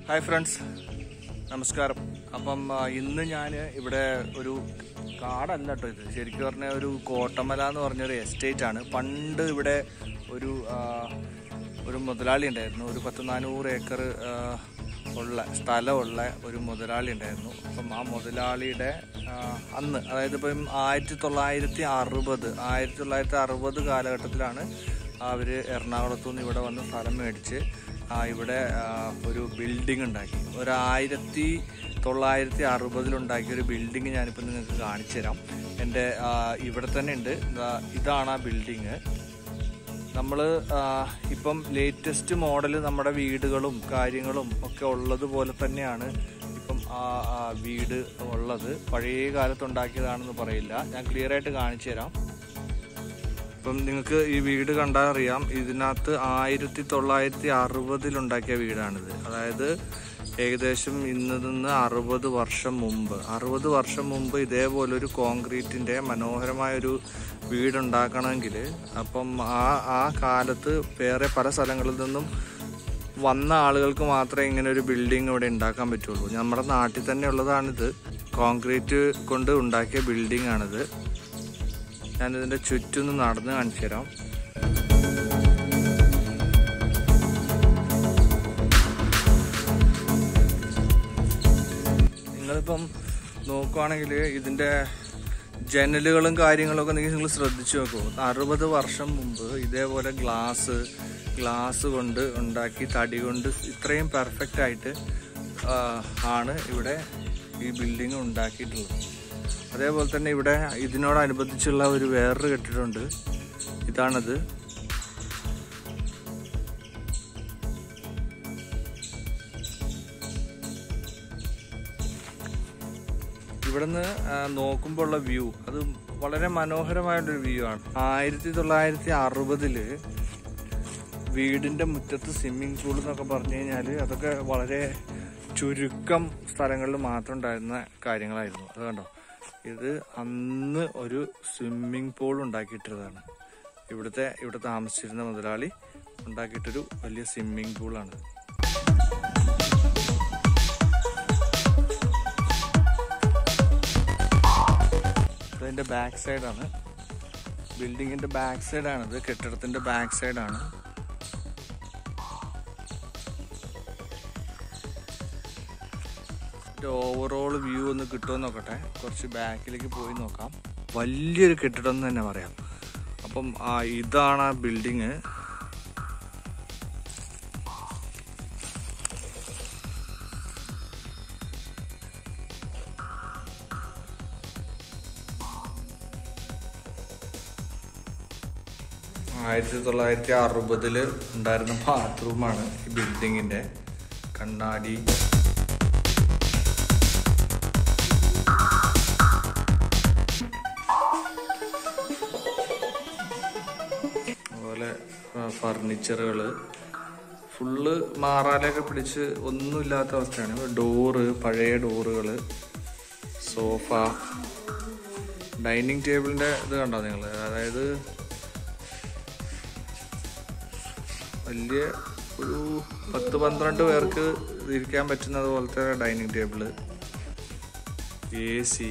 hi friends നമസ്കാരം അപ്പം ആ, ഇന്ന് ഞാൻ ഇവിടെ ഒരു കാടല്ല കേട്ടോ ഇത് ശരിക്കും പറഞ്ഞാൽ ഒരു കോട്ടമല എന്ന് പറഞ്ഞൊരു എസ്റ്റേറ്റ് ആണ് പണ്ട് ഇവിടെ ഒരു ആ, ഒരു മുതലാളി ഉണ്ടായിരുന്നു ഒരു പത്ത് നാനൂറ് ഏക്കർ ആ, ഉള്ള സ്ഥലമുള്ള ഒരു മുതലാളി ഉണ്ടായിരുന്നു അപ്പം ആ മുതലാളിയുടെ ആ, അന്ന് അതായത് ഇപ്പം ആയിരത്തി തൊള്ളായിരത്തി അറുപത് ആയിരത്തി തൊള്ളായിരത്തി അറുപത് കാലഘട്ടത്തിലാണ് അവർ എറണാകുളത്തു നിന്ന് ഇവിടെ വന്ന് സ്ഥലം മേടിച്ച് ആ, ഇവിടെ ആ, ഒരു ബിൽഡിംഗ് ഉണ്ടാക്കി ഒരു ആയിരത്തി തൊള്ളായിരത്തി അറുപതിലുണ്ടാക്കിയ ഒരു ബിൽഡിംഗ് ഞാനിപ്പോൾ നിങ്ങൾക്ക് കാണിച്ചു തരാം എൻ്റെ ആ, ഇവിടെ തന്നെ ഉണ്ട് ദാ ഇതാണ് ആ ബിൽഡിങ് നമ്മൾ ഇപ്പം ലേറ്റസ്റ്റ് മോഡൽ നമ്മുടെ വീടുകളും കാര്യങ്ങളും ഒക്കെ ഉള്ളതുപോലെ തന്നെയാണ് ഇപ്പം ആ ആ വീട് ഉള്ളത് പഴയ കാലത്തുണ്ടാക്കിയതാണെന്ന് പറയില്ല ഞാൻ ക്ലിയർ ആയിട്ട് കാണിച്ചു തരാം ഇപ്പം നിങ്ങൾക്ക് ഈ വീട് കണ്ടാൽ അറിയാം ഇതിനകത്ത് ആയിരത്തി തൊള്ളായിരത്തി അറുപതിലുണ്ടാക്കിയ വീടാണിത് അതായത് ഏകദേശം ഇന്ന് നിന്ന് അറുപത് വർഷം മുമ്പ് അറുപത് വർഷം മുമ്പ് ഇതേപോലെ ഒരു കോൺക്രീറ്റിന്റെ മനോഹരമായ ഒരു വീടുണ്ടാക്കണമെങ്കിൽ അപ്പം ആ ആ കാലത്ത് വേറെ പല സ്ഥലങ്ങളിൽ നിന്നും വന്ന ആളുകൾക്ക് മാത്രമേ ഇങ്ങനെ ഒരു ബിൽഡിംഗ് ഇവിടെ ഉണ്ടാക്കാൻ പറ്റുള്ളൂ നമ്മുടെ നാട്ടിൽ തന്നെ ഉള്ളതാണിത് കോൺക്രീറ്റ് കൊണ്ട് ഉണ്ടാക്കിയ ബിൽഡിംഗ് ആണിത് ഞാനിതിൻ്റെ ചുറ്റൊന്ന് നടന്ന് കാണിച്ചു തരാം നിങ്ങളിപ്പം നോക്കുവാണെങ്കിൽ ഇതിൻ്റെ ജനലുകളും കാര്യങ്ങളൊക്കെ നിങ്ങൾ ശ്രദ്ധിച്ചു നോക്കൂ അറുപത് വർഷം മുമ്പ് ഇതേപോലെ ഗ്ലാസ് ഗ്ലാസ് കൊണ്ട് ഉണ്ടാക്കി തടി കൊണ്ട് ഇത്രയും പെർഫെക്റ്റ് ആയിട്ട് ആ, ആണ് ഇവിടെ ഈ ബിൽഡിംഗ് ഉണ്ടാക്കിയിട്ടുള്ളത് അതേപോലെ തന്നെ ഇവിടെ ഇതിനോടനുബന്ധിച്ചുള്ള ഒരു വേറൊരു കെട്ടിടമുണ്ട് ഇതാണത് ഇവിടുന്ന് നോക്കുമ്പോൾ ഉള്ള വ്യൂ അത് വളരെ മനോഹരമായുള്ളൊരു വ്യൂ ആണ് ആയിരത്തി തൊള്ളായിരത്തി അറുപതില് വീടിന്റെ മുറ്റത്ത് സ്വിമ്മിംഗ് പൂൾ എന്നൊക്കെ പറഞ്ഞു കഴിഞ്ഞാൽ അതൊക്കെ വളരെ ചുരുക്കം സ്ഥലങ്ങളിൽ മാത്രം ഉണ്ടായിരുന്ന കാര്യങ്ങളായിരുന്നു അത് കണ്ടോ ഇത് അന്ന് ഒരു സ്വിമ്മിംഗ് പൂൾ ഉണ്ടാക്കിയിട്ടതാണ് ഇവിടുത്തെ ഇവിടെ താമസിച്ചിരുന്ന മുതലാളി ഉണ്ടാക്കിയിട്ടൊരു വലിയ സ്വിമ്മിംഗ് പൂളാണ് ഇതിന്റെ ബാക്ക് സൈഡാണ് ബിൽഡിങ്ങിന്റെ ബാക്ക് സൈഡാണിത് കെട്ടിടത്തിന്റെ ബാക്ക് സൈഡാണ് ഓവറോൾ വ്യൂ ഒന്ന് കിട്ടുമോ നോക്കട്ടെ കുറച്ച് ബാക്കിലേക്ക് പോയി നോക്കാം വലിയൊരു കെട്ടിടം എന്ന് തന്നെ പറയാം അപ്പം ആ ഇതാണ് ആ ബിൽഡിങ് ആയിരത്തി തൊള്ളായിരത്തി അറുപതില് ഉണ്ടായിരുന്ന ബാത്റൂമാണ് ഈ ബിൽഡിങ്ങിന്റെ കണ്ണാടി അതുപോലെ ഫർണിച്ചറുകൾ ഫുള്ള് മാറാലൊക്കെ പിടിച്ച് ഒന്നുമില്ലാത്ത അവസ്ഥയാണ് ഡോറ് പഴയ ഡോറുകൾ സോഫ ഡൈനിങ് ടേബിളിന്റെ ഇത് കണ്ടോ നിങ്ങൾ അതായത് വലിയ ഒരു പത്ത് പന്ത്രണ്ട് പേർക്ക് ഇരിക്കാൻ പറ്റുന്നത് പോലത്തെ ഡൈനിങ് ടേബിള് എ സി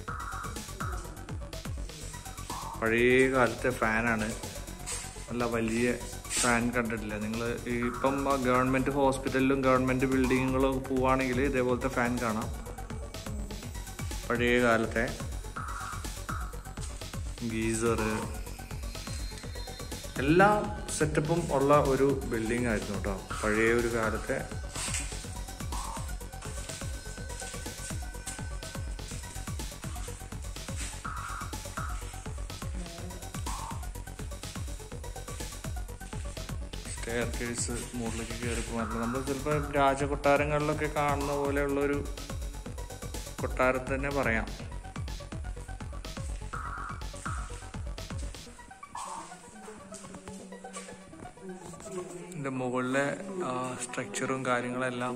പഴയ കാലത്തെ ഫാനാണ് നല്ല വലിയ ഫാൻ കണ്ടിട്ടില്ല നിങ്ങൾ ഇപ്പം ഗവൺമെൻറ് ഹോസ്പിറ്റലിലും ഗവൺമെൻറ് ബിൽഡിങ്ങുകളും പോവുകയാണെങ്കിൽ ഇതേപോലത്തെ ഫാൻ കാണാം പഴയ കാലത്തെ ഗീസറ് എല്ലാ സെറ്റപ്പും ഉള്ള ഒരു ബിൽഡിംഗ് ആയിരുന്നു കേട്ടോ പഴയ ഒരു കാലത്തെ സ്റ്റെയർ കേസ് മുകളിലേക്ക് കയറി പോകാറില്ല നമ്മൾ ചിലപ്പോൾ രാജകൊട്ടാരങ്ങളിലൊക്കെ കാണുന്ന പോലെയുള്ള ഒരു കൊട്ടാരം തന്നെ പറയാം ഇതിന്റെ മുകളിലെ സ്ട്രക്ചറും കാര്യങ്ങളെല്ലാം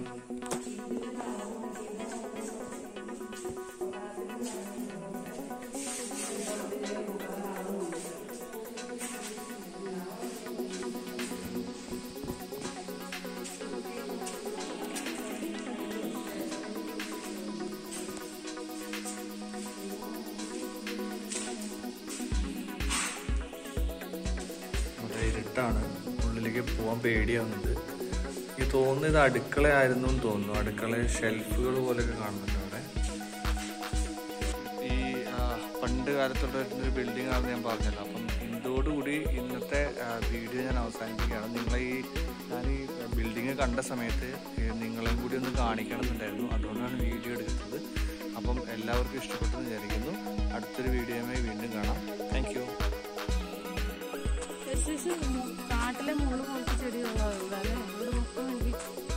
ഇരുട്ടാണ് ഉള്ളിലേക്ക് പോകാൻ പേടിയാവുന്നുണ്ട് എനിക്ക് തോന്നുന്നു ഇത് അടുക്കളയായിരുന്നു എന്ന് തോന്നുന്നു അടുക്കള ഷെൽഫുകൾ പോലെയൊക്കെ കാണുന്നുണ്ട് അവിടെ ഈ ആ, പണ്ട് കാലത്തുള്ള ഒരു ബിൽഡിംഗ് ആണെന്ന് ഞാൻ പറഞ്ഞല്ലോ അപ്പം ഇതോടുകൂടി ഇന്നത്തെ ആ, വീഡിയോ ഞാൻ അവസാനിപ്പിക്കുകയാണ് നിങ്ങളെ ഈ ഞാൻ ഈ ബിൽഡിംഗ് കണ്ട സമയത്ത് ഏ, നിങ്ങളെയും കൂടി ഒന്ന് കാണിക്കണമെന്നുണ്ടായിരുന്നു അതുകൊണ്ടാണ് വീഡിയോ എടുക്കുന്നത് അപ്പം എല്ലാവർക്കും ഇഷ്ടപ്പെട്ടെന്ന് വിചാരിക്കുന്നു അടുത്തൊരു വീഡിയോയുമായി വീണ്ടും കാണാം താങ്ക് യു കാട്ടിലെ മുകളിൽ കുറച്ച് ചെടികളുള്ളതല്ലേ ഇവിടെ മൊത്തം എനിക്ക്